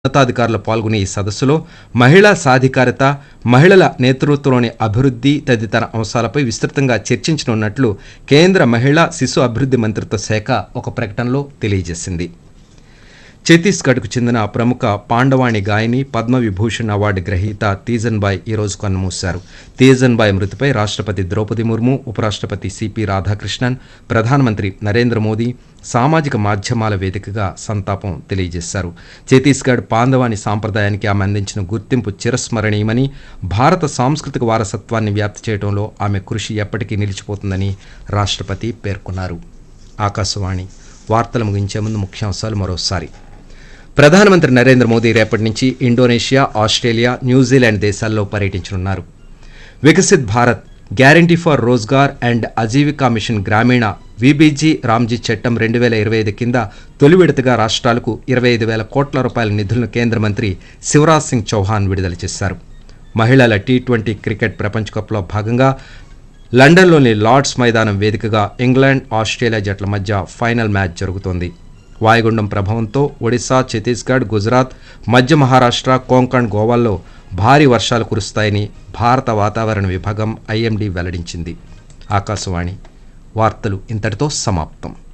ఉన్నతాధికారులు పాల్గొనే ఈ సదస్సులో మహిళా సాధికారత మహిళల నేతృత్వంలోని అభివృద్ధి తదితర అంశాలపై విస్తృతంగా చర్చించనున్నట్లు కేంద్ర మహిళా శిశు అభివృద్ధి మంత్రిత్వ శాఖ ఒక ప్రకటనలో తెలియజేసింది ఛత్తీస్గఢ్కు చెందిన ప్రముఖ పాండవాణి గాయని పద్మవిభూషణ్ అవార్డు గ్రహీత తీజన్బాయ్ ఈ రోజు కన్నుమూశారు తీజన్బాయ్ మృతిపై రాష్ట్రపతి ద్రౌపది ముర్ము ఉపరాష్ట్రపతి సిపి రాధాకృష్ణన్ ప్రధానమంత్రి నరేంద్ర మోదీ సామాజిక మాధ్యమాల వేదికగా సంతాపం తెలియజేశారు ఛత్తీస్గఢ్ పాండవాణి సాంప్రదాయానికి ఆమె అందించిన గుర్తింపు చిరస్మరణీయమని భారత సాంస్కృతిక వారసత్వాన్ని వ్యాప్తి చేయడంలో ఆమె కృషి ఎప్పటికీ నిలిచిపోతుందని రాష్ట్రపతి పేర్కొన్నారు ఆకాశవాణి వార్తలు ముగించే ముందు ముఖ్యాంశాలు మరోసారి ప్రధానమంత్రి నరేంద్ర మోదీ రేపటి నుంచి ఇండోనేషియా ఆస్ట్రేలియా న్యూజిలాండ్ దేశాల్లో పర్యటించనున్నారు Viksit Bharat guarantee for Rozgar and Ajeevika mission Gramin V B G Ramji చట్టం రెండు వేల ఇరవై ఐదు కింద తొలి విడతగా రాష్ట్రాలకు ఇరవై ఐదు వేల కోట్ల రూపాయల నిధులను కేంద్ర మంత్రి శివరాజ్ సింగ్ చౌహాన్ విడుదల చేశారు మహిళల టీ ట్వంటీ క్రికెట్ ప్రపంచ కప్లో భాగంగా లండన్లోని లార్డ్స్ మైదానం వేదికగా ఇంగ్లాండ్ ఆస్ట్రేలియా జట్ల మధ్య ఫైనల్ మ్యాచ్ జరుగుతోంది వాయుగుండం ప్రభావంతో ఒడిశా ఛత్తీస్గఢ్ గుజరాత్ మధ్య మహారాష్ట్ర కోంకణ్ గోవాల్లో భారీ వర్షాలు కురుస్తాయని భారత వాతావరణ విభాగం ఐఎండీ వెల్లడించింది ఆకాశవాణి వార్తలు ఇంతటితో సమాప్తం